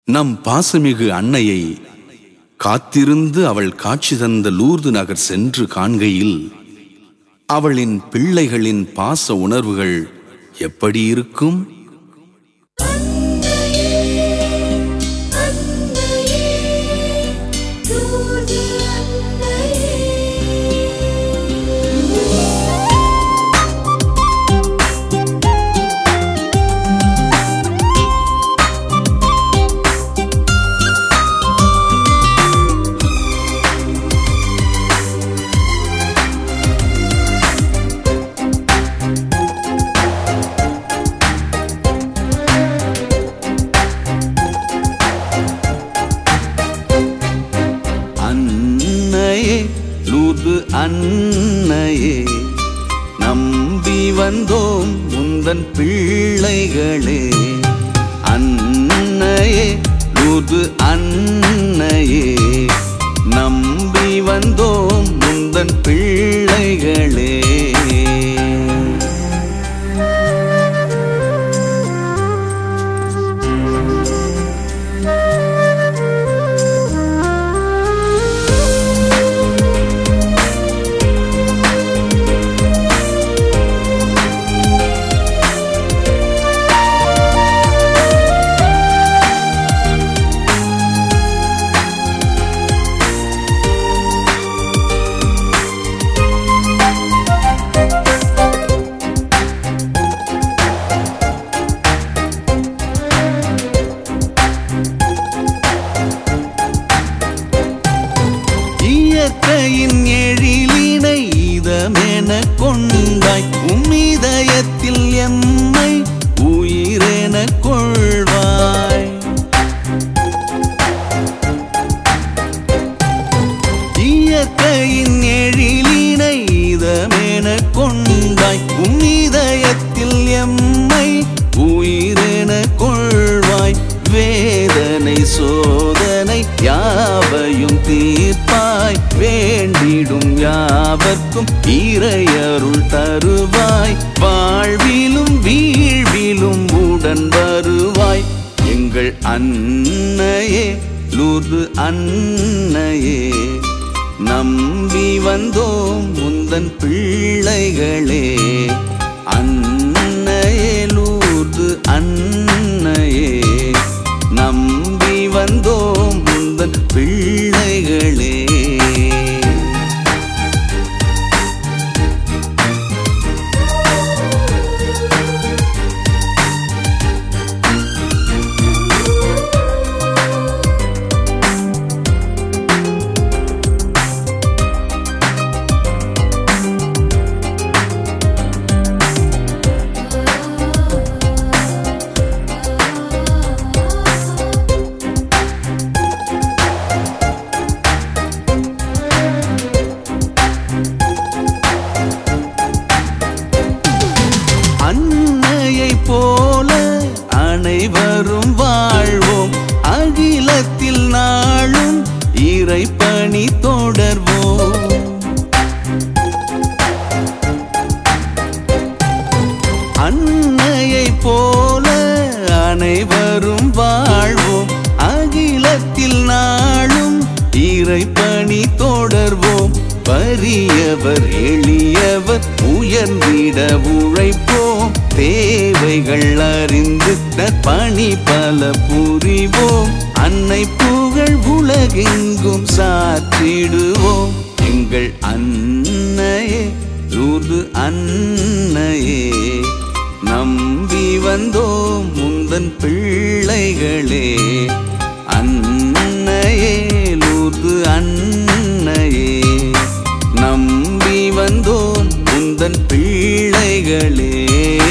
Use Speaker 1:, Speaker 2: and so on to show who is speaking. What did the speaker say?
Speaker 1: நம் பாசமிகு அன்னையை காத்திருந்து அவள் காட்சி தந்த லூர்து நகர் சென்று காண்கையில் அவளின் பிள்ளைகளின் பாச உணர்வுகள் எப்படி இருக்கும் அன்னையே லூது அன்னையே நம்பி வந்தோம் முந்தன் பிள்ளைகளே அன்னையே லூது அன்னையே நம்பி வந்தோம் முந்தன் பிள்ளைகளே இயற்கையின் எழிலினை இதமென கொண்டாய் உம்மிதயத்தில் எம்மை உயிரென கொள்வாய் இயற்கையின் எழிலினை இதமென கொண்டாய் உம்மிதயத்தில் எம்மை உயிரென கொள்வாய் வேதனை சோதனை யாவையும் தீர்ப்பாய் வேண்டிடும் யாவர்க்கும் இறையருள் தருவாய் வாழ்விலும் வீழ்விலும் உடன் வருவாய் எங்கள் அன்னையே லூர்து அன்னையே நம்பி வந்தோம் முந்தன் பிள்ளைகளே அன்னையே லூர்து அன்னையே நம்பி வந்தோம் முந்தன் பிள்ளைகளே அன்னையைப் போல அனைவரும் வாழ்வோம் அகிலத்தில் நாளும் இறைப்பணி தொடர்வோம் அன்னையைப் போல அனைவரும் வாழ்வோம் அகிலத்தில் நாளும் இறைப்பணி தொடர்வோம் வறியவர் எளியவர் உயர்ந்திட உழைப்போம் தேவைகள் அறிந்து நற்பணி பல புரிவோம் அன்னை புகழ் உலகெங்கும் சாற்றிடுவோம் எங்கள் அன்னையே லூர்து அன்னையே நம்பி வந்தோம் முந்தன் பிள்ளைகளே அன்னையே லூர்து அன்னையே நம்பி வந்தோம் முந்தன் பிள்ளைகளே